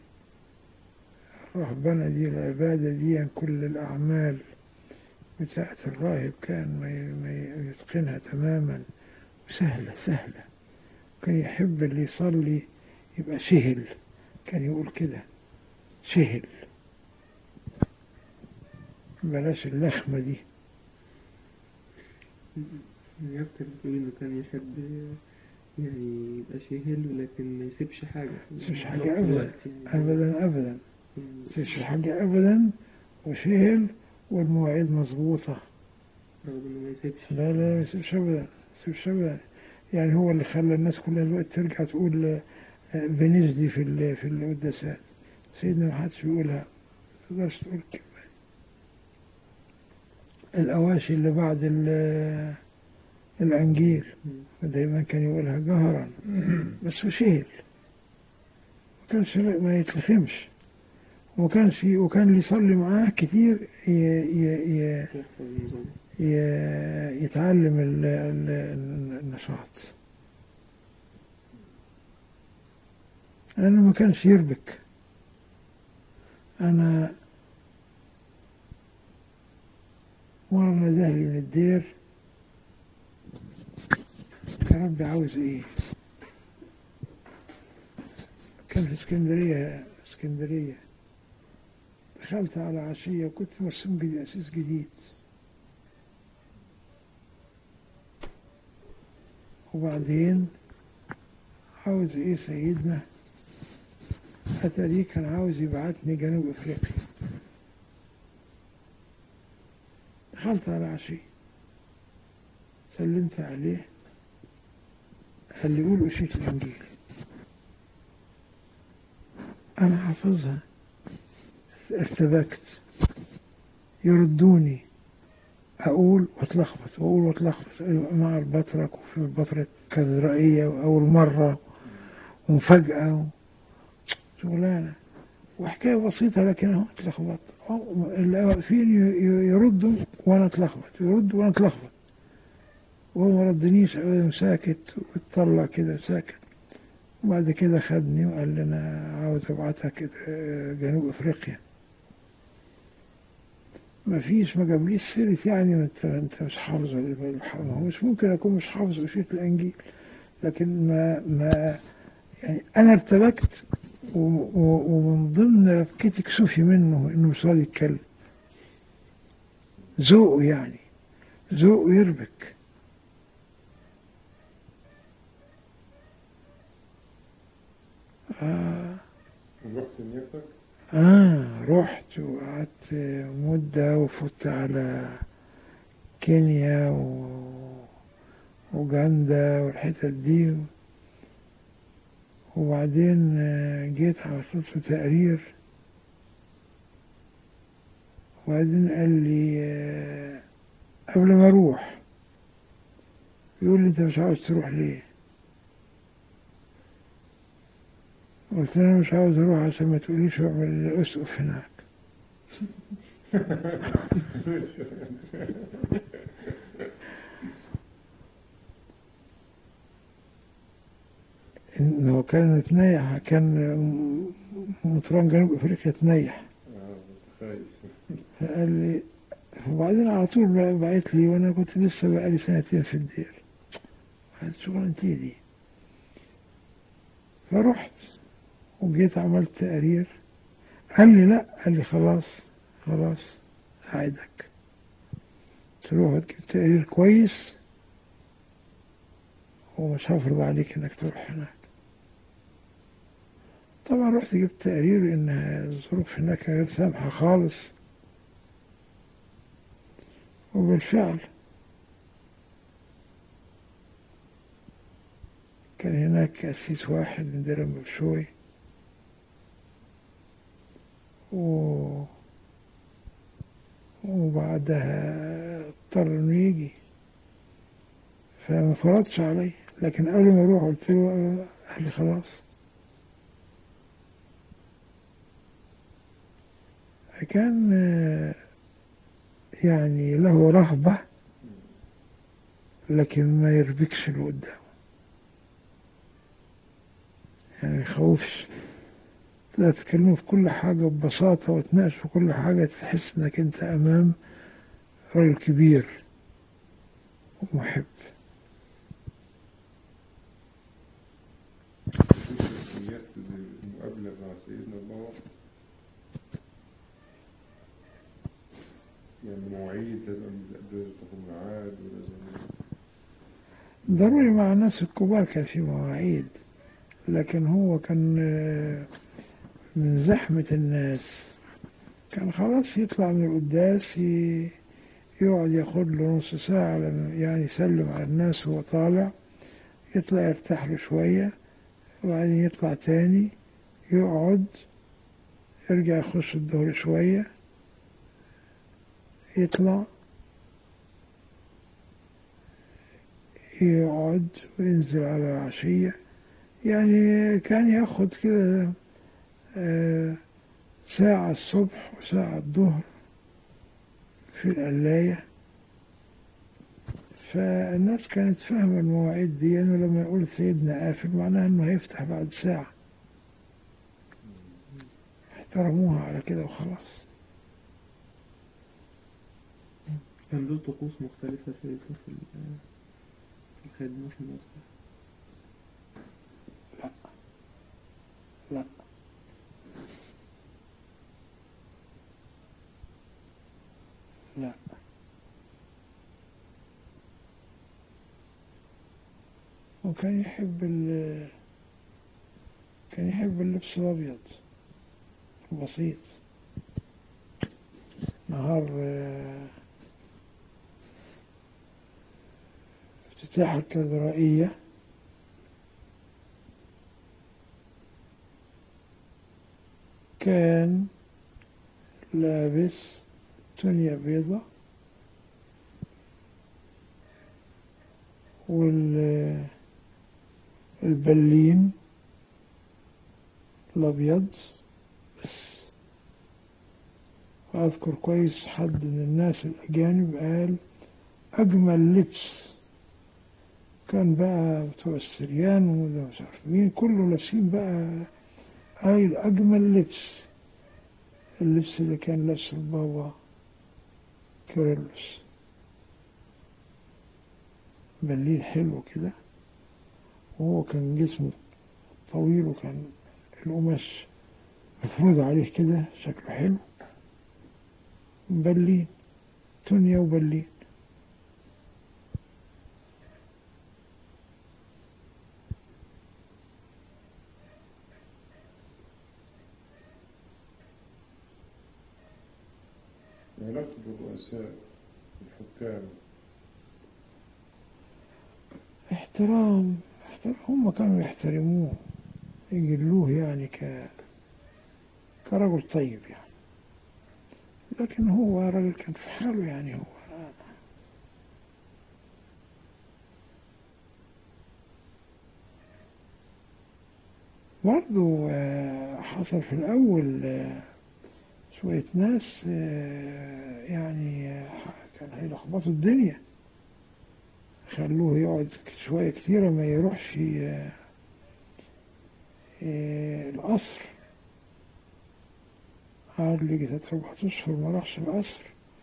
الرهبنة دي العبادة دي كل الأعمال بتاعة الراهب كان ما يتقنها تماما سهلة سهلة كان يحب اللي يصلي يبقى سهل كان يقول كده سهل بلاش اللخمة دي يكتب بتقول إنه كان يحب يعني يبقى شهل ولكن ما يسيبش حاجة ما يسيبش حاجة أبدا أبدا أبدا ما يسيبش حاجة أبدا وسهل والمواعيد مظبوطة رغم إنه ما يسيبش لا لا ما يسيبش أبدا ما يسيبش أبدا يعني هو اللي خلى الناس كلها دلوقتي ترجع تقول فينيس دي في في القداسات سيدنا ما حدش بيقولها ما تقدرش تقول كلمة الأواشي اللي بعد الأنجيل دايما كان يقولها جهرا بس وشيل ما كانش ما يتلخمش وما كانش وكان اللي يصلي معاه كتير ي ي ي ي يتعلم ال ال النشاط لأنه ما كانش يربك أنا مرة ندهلي من الدير يا ربي عاوز ايه كان في اسكندرية اسكندرية دخلت على عشية وكنت مرسوم جديد أساس جديد وبعدين عاوز ايه سيدنا اتاريه كان عاوز يبعتني جنوب افريقيا دخلت على عشية سلمت عليه قال لي قول أشية الإنجيل أنا حافظها ارتبكت يردوني أقول وأتلخبط وأقول وأتلخبط مع البطرك وفي البطرك كذرائية وأول مرة ومفاجأة شغلانة وحكاية بسيطة لكن أهو اتلخبطت اللي واقفين يردوا وأنا اتلخبط يردوا وأنا اتلخبط وهو ما ردنيش أبدا ساكت واتطلع كده ساكت وبعد كده خدني وقال لي أنا عاوز أبعتك جنوب أفريقيا ما فيش ما جابليش سيرة يعني ما انت انت مش حافظ هو مش ممكن اكون مش حافظ أشية الانجيل لكن ما ما يعني انا ارتبكت ومن ضمن ربكتي كسوفي منه انه مش راضي يتكلم ذوقه يعني ذوقه يربك آه رحت نفسك آه رحت وقعدت مدة وفت على كينيا و... وجندا والحتت دي وبعدين جيت حصلت له تقرير وبعدين قال لي قبل ما اروح يقول لي انت مش عاوز تروح ليه قلت له انا مش عاوز اروح عشان ما تقوليش اعمل اسقف هناك انه كان متنيح كان مطران جنوب افريقيا تنيح فقال لي وبعدين على طول بعت لي وانا كنت لسه بقالي سنتين في الدير قالت شغلانتي دي فرحت وجيت عملت تقرير قال لي لا قال لي خلاص خلاص هعيدك تروح وتجيب تقرير كويس ومش هفرض عليك انك تروح هناك طبعا رحت جبت تقرير ان الظروف هناك غير سامحة خالص وبالفعل كان هناك أسيس واحد من دير بشوي و... وبعدها اضطر انه يجي فما فرضش علي لكن قبل ما اروح قلت له قال لي خلاص كان يعني له رهبة لكن ما يربكش اللي قدامه يعني ما يخوفش تقدر تتكلموا في كل حاجة ببساطة وتناقش في كل حاجة تحس انك انت امام راجل كبير ومحب المقابلة مع سيدنا الله يعني مواعيد لازم لازم تكون ميعاد ولازم ضروري مع الناس الكبار كان في مواعيد لكن هو كان من زحمة الناس كان خلاص يطلع من القداس يقعد ياخد له نص ساعة يعني يسلم على الناس وهو طالع يطلع يرتاح له شوية وبعدين يطلع تاني يقعد يرجع يخش الظهر شوية يطلع يقعد وينزل على العشية يعني كان ياخد كده ساعة الصبح وساعة الظهر في القلاية فالناس كانت فاهمة المواعيد دي انه لما يقول سيدنا قافل معناها انه هيفتح بعد ساعة احترموها على كده وخلاص كان له طقوس مختلفة سيدنا في في الخدمة في مصر لا لا لا وكان يحب كان يحب اللبس الأبيض بسيط نهار آه، افتتاح الكاتدرائية كان لابس تونيا بيضة والبلين الأبيض بس وأذكر كويس حد من الناس الأجانب قال أجمل لبس كان بقى بتوع السريان وده مش عارف مين كله لابسين بقى قايل أجمل لبس اللبس اللي كان لابسه البابا كيرلس بليل حلو كده وهو كان جسمه طويل وكان القماش مفروض عليه كده شكله حلو بلين تونيا وبلين علاقته بالرؤساء الحكام احترام احترام هم كانوا يحترموه يجلوه يعني ك كرجل طيب يعني لكن هو راجل كان في حاله يعني هو برضه آه، حصل في الأول آه، شوية ناس آه، يعني آه، كان هيلخبطوا الدنيا خلوه يقعد شوية كتيرة ما يروحش آه، آه، القصر قعد لي تلات أربع أشهر ما راحش القصر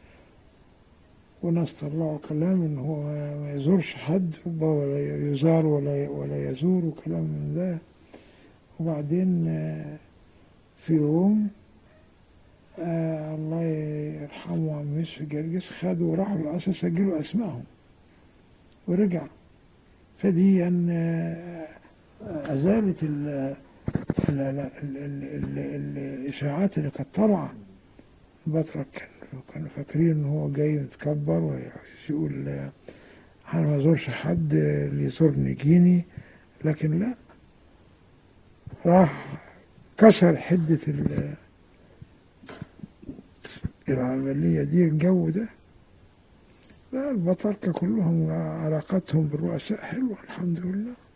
وناس طلعوا كلام إن هو ما يزورش حد ولا يزار ولا ولا يزور وكلام من ده وبعدين آه، في يوم آه الله يرحمه عم يوسف جرجس خدوا وراحوا القصر سجلوا أسمائهم ورجع فدي أن آه، أزالت ال ال- ال- ال- ال- ال- الإشاعات اللي كانت طالعة البطرك كان- كانوا فاكرين إن هو جاي متكبر ويقول آه، أنا ما زورش حد آه، اللي يزورني يجيني لكن لا راح كسر حدة ال- العملية دي الجو ده لا البطاركة كلهم علاقتهم بالرؤساء حلوة الحمد لله